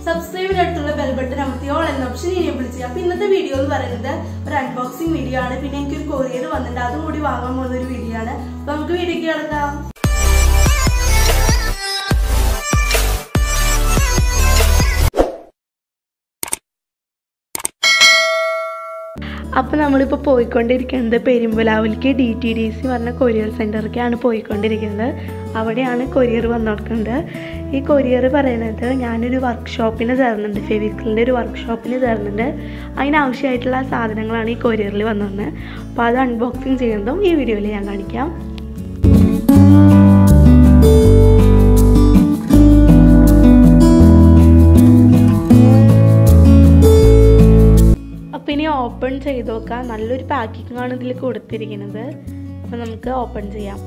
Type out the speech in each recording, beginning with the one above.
സബ്സ്ക്രൈബിന് അടുത്തുള്ള bell button അമർത്തി all എന്ന ഓപ്ഷൻ എനേബിൾ ചെയ്യുക അപ്പൊ ഇന്നത്തെ വീഡിയോ എന്ന് പറയുന്നത് ഒരു അൺബോക്സിംഗ് വീഡിയോ ആണ് പിന്നെ എനിക്കൊരു കൊറിയർ വന്നിട്ടുണ്ട് അതും കൂടി വാങ്ങാൻ പോകുന്ന ഒരു വീഡിയോ ആണ് അപ്പൊ നമുക്ക് വീഡിയോക്ക് കിടക്കാം അപ്പോൾ നമ്മളിപ്പോൾ പോയിക്കൊണ്ടിരിക്കുന്നത് പെരുമ്പലാവിലേക്ക് ഡി ടി ഡി സി പറഞ്ഞ കൊറിയർ സെൻറ്ററിലേക്കാണ് പോയിക്കൊണ്ടിരിക്കുന്നത് അവിടെയാണ് കൊറിയർ വന്നു കൊടുക്കുന്നത് ഈ കൊറിയർ പറയുന്നത് ഞാനൊരു വർക്ക്ഷോപ്പിന് ചേർന്നുണ്ട് ഫെവിക്ലിൻ്റെ ഒരു വർക്ക്ഷോപ്പിന് ചേർന്നുണ്ട് അതിനാവശ്യമായിട്ടുള്ള സാധനങ്ങളാണ് ഈ കൊറിയറിൽ വന്നത് അപ്പോൾ അത് അൺബോക്സിങ് ചെയ്യുന്നതും ഈ വീഡിയോയിൽ ഞാൻ കാണിക്കാം അപ്പം ഇനി ഓപ്പൺ ചെയ്ത് നോക്കാം നല്ലൊരു പാക്കിംഗ് ആണ് ഇതിൽ കൊടുത്തിരിക്കുന്നത് അപ്പം നമുക്ക് ഓപ്പൺ ചെയ്യാം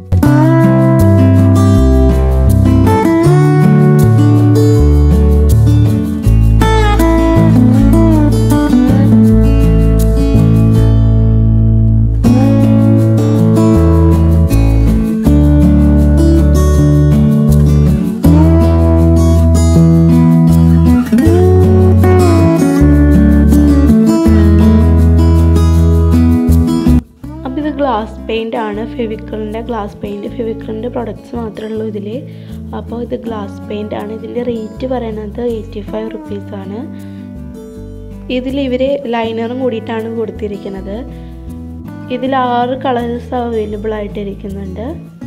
അപ്പോൾ ഇത് ഗ്ലാസ് പെയിൻ്റ് ആണ് ഫെവിക്കളിൻ്റെ ഗ്ലാസ് പെയിൻറ്റ് ഫെവിക്കളിൻ്റെ പ്രൊഡക്ട്സ് മാത്രമേ ഉള്ളൂ ഇതിൽ അപ്പോൾ ഇത് ഗ്ലാസ് പെയിൻ്റ് ആണ് ഇതിൻ്റെ റേറ്റ് പറയുന്നത് എയ്റ്റി ഫൈവ് റുപ്പീസാണ് ഇതിൽ ഇവർ ലൈനറും കൂടിയിട്ടാണ് കൊടുത്തിരിക്കുന്നത് ഇതിൽ ആറ് കളേഴ്സ് അവൈലബിൾ ആയിട്ടിരിക്കുന്നുണ്ട്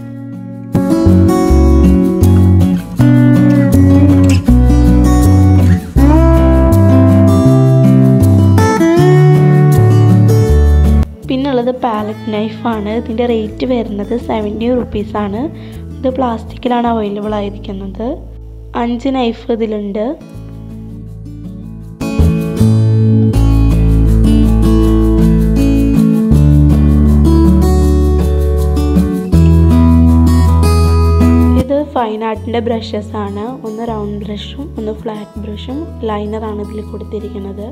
പിന്നുള്ളത് പാലറ്റ് നൈഫാണ് ഇതിൻ്റെ റേറ്റ് വരുന്നത് സെവൻറ്റി റുപ്പീസാണ് ഇത് പ്ലാസ്റ്റിക്കിലാണ് അവൈലബിൾ ആയിരിക്കുന്നത് അഞ്ച് നൈഫ് ഇതിലുണ്ട് ഇത് ഫൈൻ ആർട്ടിൻ്റെ ബ്രഷസ് ആണ് ഒന്ന് റൗണ്ട് ബ്രഷും ഒന്ന് ഫ്ലാറ്റ് ബ്രഷും ലൈനറാണ് ഇതിൽ കൊടുത്തിരിക്കുന്നത്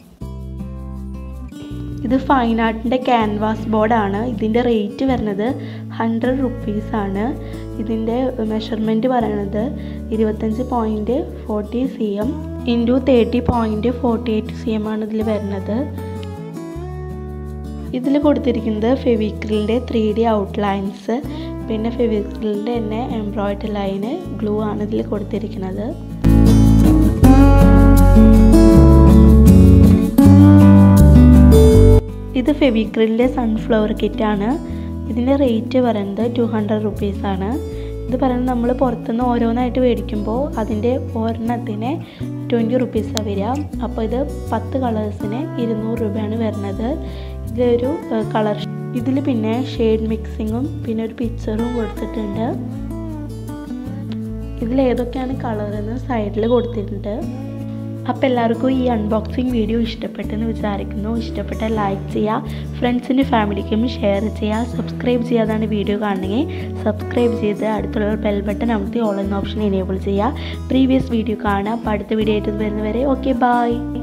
ഇത് ഫൈൻ ആർട്ടിൻ്റെ ക്യാൻവാസ് ബോർഡാണ് ഇതിൻ്റെ റേറ്റ് വരുന്നത് ഹൺഡ്രഡ് റുപ്പീസാണ് ഇതിൻ്റെ മെഷർമെൻറ്റ് പറയണത് ഇരുപത്തഞ്ച് point forty C M into thirty point forty eight C M ആണ് ഇതിൽ വരുന്നത് ഇതിൽ കൊടുത്തിരിക്കുന്നത് ഫെവിക്രിലിൻ്റെ ത്രീ ഡി ഔട്ട്ലൈൻസ് പിന്നെ ഫെവിക്രിലിൻ്റെ തന്നെ എംബ്രോയിഡറി ലൈന് ഗ്ലൂ ആണ് ഇതിൽ കൊടുത്തിരിക്കുന്നത് ഇത് ഫെവിക്രിലിൻ്റെ സൺഫ്ലവർ കിറ്റാണ് ഇതിൻ്റെ റേറ്റ് പറയുന്നത് ടു ഹൺഡ്രഡ് റുപ്പീസാണ് ഇത് പറയുന്നത് നമ്മൾ പുറത്തുനിന്ന് ഓരോന്നായിട്ട് മേടിക്കുമ്പോൾ അതിൻ്റെ ഒരെണ്ണത്തിന് ട്വൻറ്റി റുപ്പീസാണ് വരിക അപ്പോൾ ഇത് പത്ത് കളേഴ്സിന് ഇരുന്നൂറ് രൂപയാണ് വരുന്നത് ഇതൊരു കളർ ഇതിൽ പിന്നെ ഷെയ്ഡ് മിക്സിങ്ങും പിന്നെ ഒരു പിക്ചറും കൊടുത്തിട്ടുണ്ട് ഇതിൽ ഏതൊക്കെയാണ് കളറെന്ന് സൈഡിൽ കൊടുത്തിട്ടുണ്ട് അപ്പോൾ എല്ലാവർക്കും ഈ അൺബോക്സിങ് വീഡിയോ ഇഷ്ടപ്പെട്ടെന്ന് വിചാരിക്കുന്നു ഇഷ്ടപ്പെട്ട ലൈക്ക് ചെയ്യുക ഫ്രണ്ട്സിൻ്റെ ഫാമിലിക്കും ഷെയർ ചെയ്യുക സബ്സ്ക്രൈബ് ചെയ്യാതാണ് വീഡിയോ കാണണമെങ്കിൽ സബ്സ്ക്രൈബ് ചെയ്ത് അടുത്തുള്ള ബെൽ ബട്ടൺ അമർത്തി ഓൾ എന്ന ഓപ്ഷൻ എനേബിൾ ചെയ്യുക പ്രീവിയസ് വീഡിയോ കാണുക അപ്പോൾ അടുത്ത വീഡിയോ ആയിട്ട് വരുന്നവരെ ഓക്കെ ബായ്